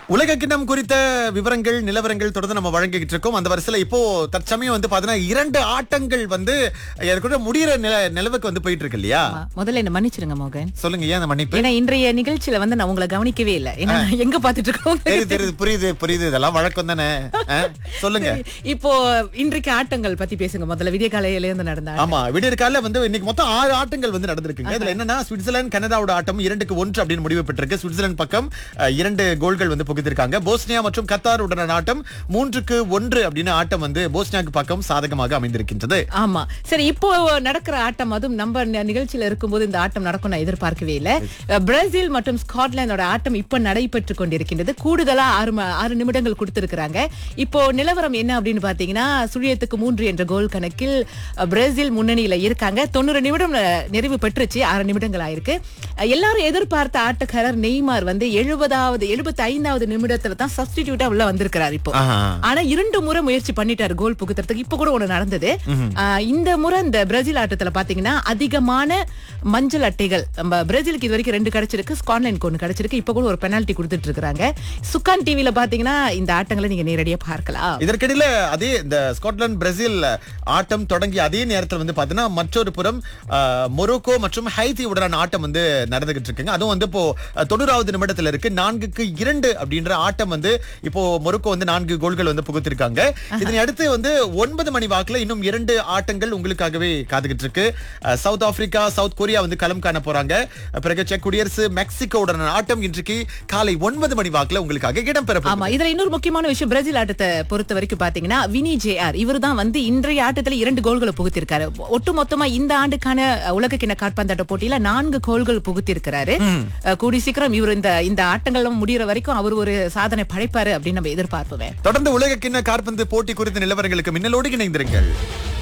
உலக கிண்ணம் குறித்த விவரங்கள் நிலவரங்கள் தொடர்ந்து நம்ம வழங்கிக்கிட்டு இருக்கோம் அந்த வரிசையில இப்போ தற்சமயம் வந்து பாத்தீங்கன்னா இரண்டு ஆட்டங்கள் வந்து எனக்கு முடியிற நில நிலவுக்கு வந்து போயிட்டு இருக்கு இல்லையா ஆமா. முதல்ல என்ன மன்னிச்சிருங்க மோகன் சொல்லுங்க ஏன் அந்த மன்னிப்பு ஏன்னா இன்றைய நிகழ்ச்சியில வந்து நான் உங்களை கவனிக்கவே இல்லை ஏன்னா நான் எங்க பாத்துட்டு இருக்கோம் தெரியுது தெரியுது புரியுது புரியுது இதெல்லாம் வழக்கம் தானே ஆ, சொல்லுங்க இப்போ இன்றைக்கு ஆட்டங்கள் பத்தி பேசுங்க முதல்ல விடிய காலையில இருந்து நடந்த ஆமா விடியற் காலையில வந்து இன்னைக்கு மொத்தம் ஆறு ஆட்டங்கள் வந்து நடந்திருக்குங்க இதுல என்னன்னா சுவிட்சர்லாந்து கனடாவோட ஆட்டம் இரண்டுக்கு ஒன்று அப்படின்னு முடிவு பெற்றிருக்கு சுவிட்சர்லாந்து பக்கம் அஹ், இரண்டு கோல்கள் வந்து புகுத்திருக்காங்க போஸ்னியா மற்றும் கத்தார் உடனான ஆட்டம் மூன்றுக்கு ஒன்று அப்படின்னு ஆட்டம் வந்து போஸ்னியாக்கு பக்கம் சாதகமாக அமைந்திருக்கின்றது ஆமா சரி இப்போ நடக்கிற ஆட்டம் அதுவும் நம்ம ந- நிகழ்ச்சியில இருக்கும்போது இந்த ஆட்டம் நடக்கும் நான் எதிர்பார்க்கவே இல்லை பிரேசில் மற்றும் ஸ்காட்லாந்தோட ஆட்டம் இப்ப நடைபெற்று கொண்டிருக்கின்றது கூடுதலா ஆறு ம- ஆறு நிமிடங்கள் கொடுத்திருக்கிறாங்க இப்போ நிலவரம் என்ன அப்படின்னு பாத்தீங்கன்னா சுழியத்துக்கு மூன்று என்ற கோல் கணக்கில் அஹ், பிரேசில் முன்னணியில இருக்காங்க தொண்ணூறு நிமிடம் அஹ், நிறைவு பெற்றுச்சு ஆறு நிமிடங்கள் ஆயிருக்கு அஹ், எல்லாரும் எதிர்பார்த்த ஆட்டக்காரர் நெய்மார் வந்து எழுபதாவது எழுபத்தி ஐந்தாவது நிமிடத்துல தான் சப்ஸ்டிடியூட்டா உள்ள வந்திருக்கிறார் இப்போ ஆஹா. ஆனா இரண்டு முறை முயற்சி பண்ணிட்டாரு கோல் புகுத்துறதுக்கு இப்ப கூட ஒண்ணு நடந்தது ஆஹ் இந்த முறை இந்த பிரேசில் ஆட்டத்துல பாத்தீங்கன்னா அதிகமான மஞ்சள் அட்டைகள் நம்ம பிரேசிலுக்கு இது வரைக்கும் ரெண்டு கிடைச்சிருக்கு ஸ்காட்லாந்துக்கு ஒண்ணு கிடைச்சிருக்கு இப்ப கூட ஒரு பெனால்டி கொடுத்துட்டு இருக்காங்க சுக்கான் டிவில பாத்தீங்கன்னா இந்த ஆட்டங்களை நீங்க நேரடியா பார்க்கலாம் இதற்கிடையில அதே இந்த ஸ்காட்லாந்து பிரேசில் ஆட்டம் தொடங்கிய அதே நேரத்தில் வந்து பாத்தீங்கன்னா மற்றொரு புறம் அஹ், மொரோக்கோ மற்றும் ஹைத்தி உடனான ஆட்டம் வந்து நடந்துகிட்டு இருக்குங்க அதுவும் வந்து இப்போ அஹ், தொண்ணூறாவது நிமிடத்துல இருக்கு நான்குக்கு இரண்டு அப்படின்ற ஆட்டம் வந்து இப்போ மொரோக்கோ வந்து நான்கு கோல்கள் வந்து புகுத்திருக்காங்க இதனை அடுத்து வந்து ஒன்பது மணி வாக்குல இன்னும் இரண்டு ஆட்டங்கள் உங்களுக்காகவே காத்துக்கிட்டு இருக்கு அஹ், சவுத் ஆப்பிரிக்கா சவுத் கொரியா வந்து களம் காண போறாங்க அஹ், பிறகு செக் குடியரசு மெக்சிகோ உடனான ஆட்டம் இன்றைக்கு காலை ஒன்பது மணி வாக்குல உங்களுக்காக இடம்பெற போகுது. ஆமா இதுல இன்னொரு முக்கியமான விஷயம் பிரேசில் ஆட்டத்தை பொறுத்த வரைக்கும் பாத்தீங்கன்னா வினி ஜேஆர் இவர் தான் வந்து இன்றைய ஆட்டத்துல இரண்டு கோல்களை புகுத்திருக்காரு ஒட்டு மொத்தமா இந்த ஆண்டுக்கான அஹ், உலக கிண்ண காற்பந்தாட்ட போட்டியில நான்கு கோல்கள் புகுத்திருக்கிறாரு அஹ், கூடி சீக்கிரம் இவர் இந்த இந்த ஆட்டங்கள் முடியற வரைக்கும் அவர் ஒரு சாதனை படைப்பாரு அப்படின்னு நம்ம எதிர்பார்ப்போம் தொடர்ந்து உலக கிண்ண காற்பந்து போட்டி குறித்த நிலவரங்களுக்கு மின்னலோடு இணைந்திருங்கள்